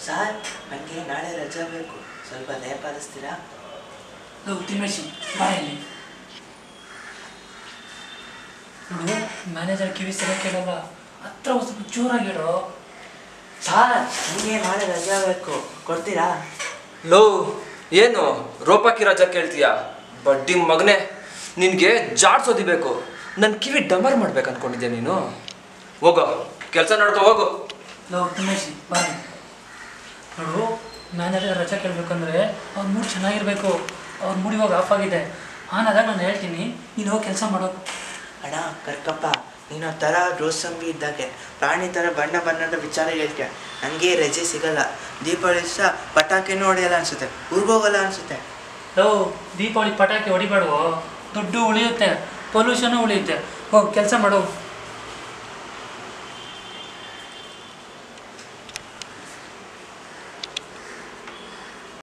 Sir ನನಗೆ ನಾಳೆ ರಜೆ ಬೇಕು ಸ್ವಲ್ಪ ದಯಪಾಲಿಸ್ತೀರಾ ಲೋ ತಿಮೇಶಿ ಬಾ ಇಲ್ಲಿ ನೋಡು ಮ್ಯಾನೇಜರ್ ಕಿವಿ ಸರಿಯಾಗಿ ಕೇಳಲ್ಲ ಹತ್ರ ಒಂದ್ ಸ್ವಲ್ಪ ಜೋರಾಗಿ ಹೇಳು ಸರ್ ನನಗೆ ನಾಳೆ ರಜೆ ಬೇಕು ಕೊಡ್ತೀರಾ ಲೋ ಏನು ರೋಪಾಕಿ ರಜಾ ಕೇಳ್ತೀಯ ಬಡ್ಡಿ ಮಗನೇ ನಿನಗೆ ಜಾಡ್ಸೋದಿಬೇಕು ನನ್ನ ಕಿವಿ ಡಮರ್ ಮಾಡ್ಬೇಕು ಅನ್ಕೊಂಡಿದ್ಯಾ ನೀನು ಹೋಗೋ ಕೆಲಸ ನೋಡ್ಕೊ ಹೋಗು ಲೋ ತಿಮೇಶಿ ಬಾ ಇಲ್ಲಿ. ನೋಡು ಮ್ಯಾನೇಜರ್ ರಜೆ ಕೇಳಬೇಕಂದ್ರೆ ಅವ್ರ ಮೂಡ್ ಚೆನ್ನಾಗಿರ್ಬೇಕು ಅವ್ರ ಮೂಡ್ ಇವಾಗ ಆಫ್ ಆಗಿದೆ ಆನ್ ಆದಾಗ ನಾನು ಹೇಳ್ತೀನಿ ನೀನು ಹೋಗಿ ಕೆಲಸ ಮಾಡೋ ಅಣ್ಣ ಕರ್ಕಪ್ಪ ನೀನು ಆ ಥರ ರೋಸಂಬಿ ಇದ್ದಾಗೆ ಪ್ರಾಣಿ ಥರ ಬಣ್ಣ ಬಣ್ಣದ ವಿಚಾರ ಹೇಳ್ತೀಯ ನನಗೆ ರಜೆ ಸಿಗಲ್ಲ ದೀಪಾವಳಿ ದಿವಸ ಪಟಾಕಿನೂ ಹೊಡೆಯಲ್ಲ ಅನ್ಸುತ್ತೆ ಊರ್ಗೋಗಲ್ಲ ಅನ್ಸುತ್ತೆ ಲೋ ದೀಪಾವಳಿ ಪಟಾಕಿ ಹೊಡಿಬೇಡವೋ ದುಡ್ಡು ಉಳಿಯುತ್ತೆ ಪೊಲ್ಯೂಷನು ಉಳಿಯುತ್ತೆ ಹೋಗಿ ಕೆಲಸ ಮಾಡೋ